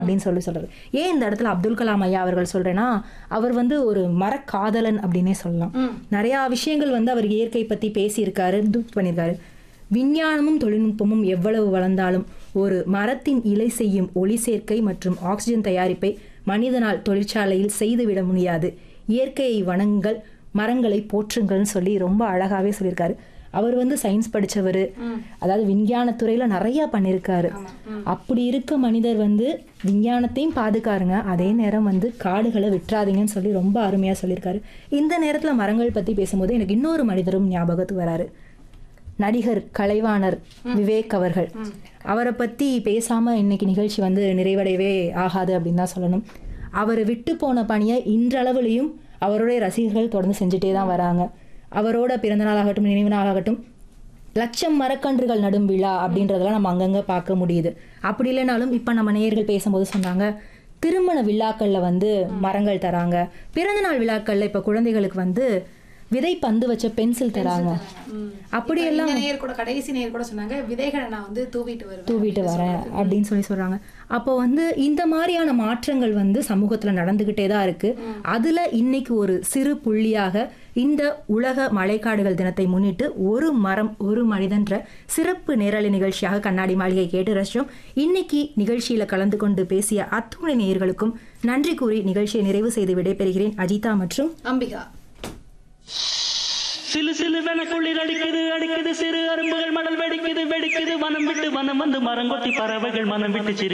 அப்படின்னு சொல்லி சொல்றது ஏன் இந்த இடத்துல அப்துல் கலாம் ஐயா அவர்கள் சொல்றேன்னா அவர் வந்து ஒரு மரக்காதலன் அப்படின்னே சொல்லலாம் நிறைய விஷயங்கள் வந்து அவர் இயற்கை பத்தி பேசியிருக்காரு இது பண்ணியிருக்காரு விஞ்ஞானமும் தொழில்நுட்பமும் எவ்வளவு வளர்ந்தாலும் ஒரு மரத்தின் இலை செய்யும் ஒளி சேர்க்கை மற்றும் ஆக்சிஜன் தயாரிப்பை மனிதனால் தொழிற்சாலையில் செய்துவிட முடியாது இயற்கையை வணங்குங்கள் மரங்களை போற்றுங்கள்னு சொல்லி ரொம்ப அழகாவே சொல்லியிருக்காரு அவர் வந்து சயின்ஸ் படிச்சவர் அதாவது விஞ்ஞானத்துறையில நிறைய பண்ணியிருக்காரு அப்படி இருக்க மனிதர் வந்து விஞ்ஞானத்தையும் பாதுகாருங்க அதே நேரம் வந்து காடுகளை விட்டுறாதீங்கன்னு சொல்லி ரொம்ப அருமையா சொல்லியிருக்காரு இந்த நேரத்துல மரங்கள் பத்தி பேசும்போது எனக்கு இன்னொரு மனிதரும் ஞாபகத்துக்கு வராரு நடிகர் கலைவாணர் விவேக் அவர்கள் அவரை பத்தி பேசாம இன்னைக்கு நிகழ்ச்சி வந்து நிறைவடையவே ஆகாது அப்படின்னு தான் சொல்லணும் அவர் விட்டு போன பணியை இன்றளவுலையும் அவருடைய ரசிகர்கள் தொடர்ந்து செஞ்சுட்டே தான் வராங்க அவரோட பிறந்த நாளாகட்டும் நினைவு நாளாகட்டும் லட்சம் மரக்கன்றுகள் நடும் விழா அப்படின்றதெல்லாம் நம்ம அங்கங்கே பார்க்க முடியுது அப்படி இல்லைனாலும் இப்போ நம்ம நேயர்கள் பேசும்போது சொன்னாங்க திருமண விழாக்கள்ல வந்து மரங்கள் தராங்க பிறந்தநாள் விழாக்கள்ல இப்போ குழந்தைகளுக்கு வந்து விதை பந்து வச்ச பென்சில் தராங்க அப்படியெல்லாம் இந்த நேயர் கூட கடைசி நேயர் கூட சொன்னாங்க விதைகளை நான் வந்து தூவிட்டு வருவேன் தூவிட்டு வரேன் அப்படின்னு சொல்லி சொல்றாங்க அப்போ வந்து இந்த மாதிரியான மாற்றங்கள் வந்து சமூகத்துல நடந்துகிட்டே தான் இருக்கு அதுல இன்னைக்கு ஒரு சிறு புள்ளியாக இந்த உலக மழைக்காடுகள் தினத்தை முன்னிட்டு ஒரு மரம் ஒரு மனிதன்ற சிறப்பு நேரலை நிகழ்ச்சியாக கண்ணாடி மாளிகை கேட்டு ரசிச்சோம் இன்னைக்கு நிகழ்ச்சியில கலந்து கொண்டு பேசிய அத்துணை நேயர்களுக்கும் நன்றி கூறி நிகழ்ச்சியை நிறைவு செய்து விடைபெறுகிறேன் அஜிதா மற்றும் அம்பிகா சிலு சிலுவென குளிர் அடிக்குது அடிக்குது சிறு அரும்புகள் மடல் வெடிக்குது வெடிக்குது வனம் விட்டு வனம் வந்து மரங்கொத்தி பறவைகள் மனம் விட்டு சிரி